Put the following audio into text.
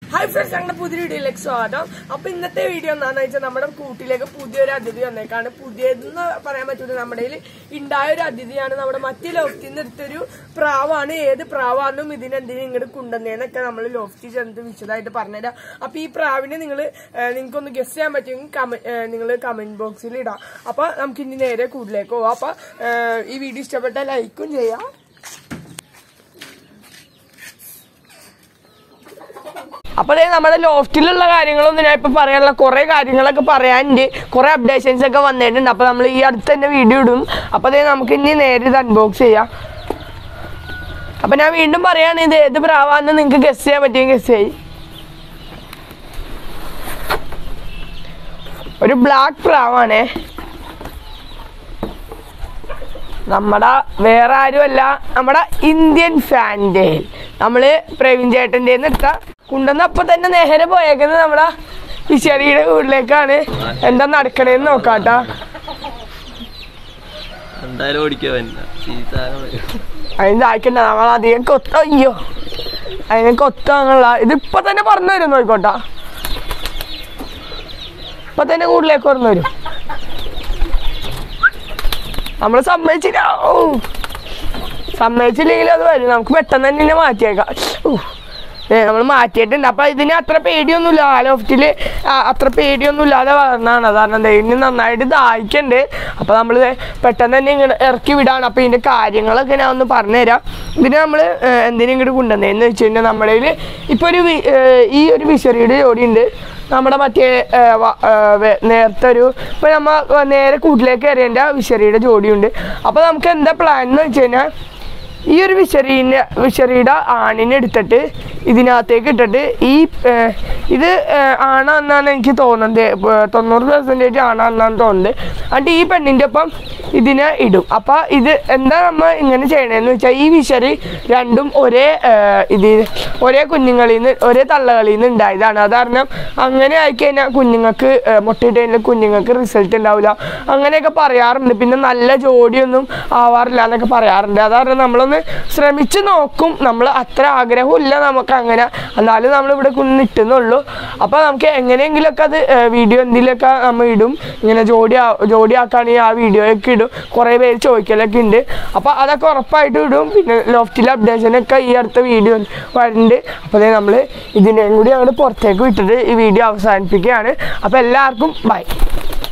Hi friends ഞങ്ങളുടെ പുതിയ വീഡിയോയിലേക്ക് സ്വാഗതം അപ്പൊ ഇന്നത്തെ വീഡിയോ എന്താണെന്ന് വെച്ചാൽ നമ്മുടെ കൂട്ടിലേക്ക് പുതിയൊരു അതിഥി വന്നേക്കാണ് പുതിയതെന്ന് പറയാൻ പറ്റൂല നമ്മുടെ കയ്യിൽ ഉണ്ടായ ഒരു അതിഥിയാണ് നമ്മുടെ മറ്റേ ലോഫ്റ്റിൽ നിന്ന് എടുത്തൊരു പ്രാവാണ് ഏത് പ്രാവാണെന്നും ഇതിനെന്തിനും ഇങ്ങോട്ട് കൊണ്ടുവന്നേന്നൊക്കെ നമ്മൾ ലോഫ്റ്റിൽ ചെന്നിട്ട് വിശദമായിട്ട് പറഞ്ഞുതരാം അപ്പൊ ഈ പ്രാവിനെ നിങ്ങൾ നിങ്ങൾക്കൊന്ന് ഗസ് ചെയ്യാൻ പറ്റുമെങ്കിൽ നിങ്ങൾ കമന്റ് ബോക്സിൽ ഇടാം അപ്പൊ നമുക്ക് ഇനി നേരെ കൂടുതലേക്ക് പോവാം അപ്പൊ ഏഹ്, ഈ വീഡിയോ ഇഷ്ടപ്പെട്ട ലൈക്കും ചെയ്യാം അപ്പൊ ദേ നമ്മുടെ ലോഫ്റ്റിലുള്ള കാര്യങ്ങളൊന്നും ഞാൻ ഇപ്പൊ പറയാനുള്ള കുറെ കാര്യങ്ങളൊക്കെ പറയാനുണ്ട് കുറെ അപ്ഡേഷൻസ് ഒക്കെ വന്നിട്ടുണ്ട് അപ്പൊ നമ്മൾ ഈ അടുത്ത് തന്നെ വീഡിയോ ഇടും അപ്പൊ ദേ നമുക്ക് ഇനി നേരെ ഇത് അൺബോക്സ് ചെയ്യാം അപ്പൊ ഞാൻ വീണ്ടും പറയാണ് ഇത് ഏത് പ്രാവാന്ന് നിങ്ങൾക്ക് ഗസ് ചെയ്യാൻ പറ്റിയ ഗസ് ചെയ്യും ഒരു ബ്ലാക്ക് പ്രാവാണേ നമ്മുടെ വേറെ ആരുമല്ല നമ്മുടെ ഇന്ത്യൻ ഫാൻ്റെ നമ്മള് പ്രവീൺ ചേട്ടൻ്റെ എടുത്ത കൊണ്ടുവന്ന അപ്പൊ തന്നെ നേരെ പോയേക്കുന്നത് നമ്മുടെ വിശാലിയുടെ വീട്ടിലേക്കാണ് എന്താ നടക്കണേന്ന് നോക്കാട്ടാ എന്തായാലും ഓടിക്കാൻ പറ്റില്ല സീതാരം വരും. അതിന് ആയിക്കണ്ട നമ്മൾ അധികം കൊത്ത അയ്യോ അതിനെ കൊത്താന്നുള്ള ഇതിപ്പൊ തന്നെ പറഞ്ഞു വരും നോക്കോട്ടാ ഇപ്പൊ തന്നെ കൂടുതലേക്ക് പറഞ്ഞു വരും നമ്മള് സമ്മതിച്ചില്ല ഓ സമ്മതിച്ചില്ലെങ്കിൽ അത് വരും നമുക്ക് പെട്ടെന്ന് തന്നെ ഇതിനെ മാറ്റിയേക്കാം നമ്മൾ മാറ്റിയിട്ടുണ്ട് അപ്പൊ ഇതിന് അത്ര പേടിയൊന്നുമില്ല ആ ലോഫ്റ്റില് അത്ര പേടിയൊന്നും ഇല്ലാതെ വളർന്നതാണ് കാരണം എന്താ ഇതിന് നന്നായിട്ട് ദാഹിക്കണ്ട് അപ്പൊ നമ്മൾ പെട്ടെന്ന് തന്നെ ഇങ്ങനെ ഇറക്കി വിടാണ് അപ്പൊ ഇതിന്റെ കാര്യങ്ങളൊക്കെ ഞാൻ ഒന്ന് പറഞ്ഞുതരാം ഇതിന് നമ്മൾ എന്തിനും ഇങ്ങോട്ട് കൊണ്ടുവന്നതെന്ന് വെച്ച് കഴിഞ്ഞാൽ നമ്മുടെ കയ്യില് ഇപ്പൊ ഒരു വി- ഏഹ് ഈ ഒരു വിശറിയുടെ ജോഡിയുണ്ട് നമ്മുടെ മറ്റേ ഏഹ്, വ- ഏഹ്, വെ- നേരത്തെ ഒരു ഇപ്പൊ നമ്മ നേരെ കൂട്ടിലേക്ക് കയറിയതിന്റെ വിശറിയുടെ ജോഡിയുണ്ട് അപ്പൊ നമുക്ക് എന്താ പ്ലാൻ എന്ന് വെച്ച് കഴിഞ്ഞാൽ ഈ ഒരു വിശറീനെ വിശറിയുടെ ആണിനെ എടുത്തിട്ട് ഇതിനകത്തേക്ക് ഇട്ടിട്ട് ഈ ഏഹ്, ഇത് ഏഹ്, ആണാന്നാണ് എനിക്ക് തോന്നുന്നത് ഏഹ്, തൊണ്ണൂറ് പെർസെൻറ്റേജ് ആണാന്നാണ് തോന്നുന്നത് എന്നിട്ട് ഈ പെണ്ണിൻ്റെ ഒപ്പം ഇതിനെ ഇടും അപ്പൊ ഇത് എന്താ നമ്മൾ ഇങ്ങനെ ചെയ്യണേന്ന് വെച്ചാൽ ഈ വിശറി രണ്ടും ഒരേ ഏഹ്, ഇത് ഒരേ കുഞ്ഞുങ്ങളിൽ നിന്ന് ഒരേ തള്ളകളിൽ നിന്ന് ഉണ്ടായതാണ് അത് കാരണം അങ്ങനെ ആയിക്കഴിഞ്ഞാൽ കുഞ്ഞുങ്ങൾക്ക് ഏഹ്, മുട്ടയിട്ട് കഴിഞ്ഞാൽ കുഞ്ഞുങ്ങൾക്ക് റിസൾട്ട് ഉണ്ടാവില്ല അങ്ങനെയൊക്കെ പറയാറുണ്ട് പിന്നെ നല്ല ജോഡിയൊന്നും ആവാറില്ല എന്നൊക്കെ പറയാറുണ്ട് അത് കാരണം നമ്മളൊന്ന് ശ്രമിച്ച് നോക്കും നമ്മൾ അത്ര ആഗ്രഹമില്ല നമുക്ക് അങ്ങനെ എന്നാലും നമ്മൾ ഇവിടെ കൊണ്ട് ഇട്ടുന്നുള്ളൂ അപ്പോൾ നമുക്ക് എങ്ങനെയെങ്കിലുമൊക്കെ അത് വീഡിയോ എന്തെങ്കിലുമൊക്കെ നമ്മൾ ഇടും ഇങ്ങനെ ജോഡി ആ- ജോഡി ആക്കുകയാണെങ്കിൽ ആ വീഡിയോയൊക്കെ ഇടും കുറേ പേര് ചോദിക്കലൊക്കെ ഉണ്ട് അപ്പോൾ അതൊക്കെ ഉറപ്പായിട്ടും ഇടും പിന്നെ ലോഫ്റ്റിലെ അപ്ഡേഷനൊക്കെ ഈ അടുത്ത വീഡിയോ വരുന്നുണ്ട് അപ്പോൾ നമ്മൾ ഇതിനെയും കൂടി അങ്ങോട്ട് പുറത്തേക്ക് വിട്ടിട്ട് ഈ വീഡിയോ അവസാനിപ്പിക്കുകയാണ് അപ്പോൾ എല്ലാവർക്കും ബൈ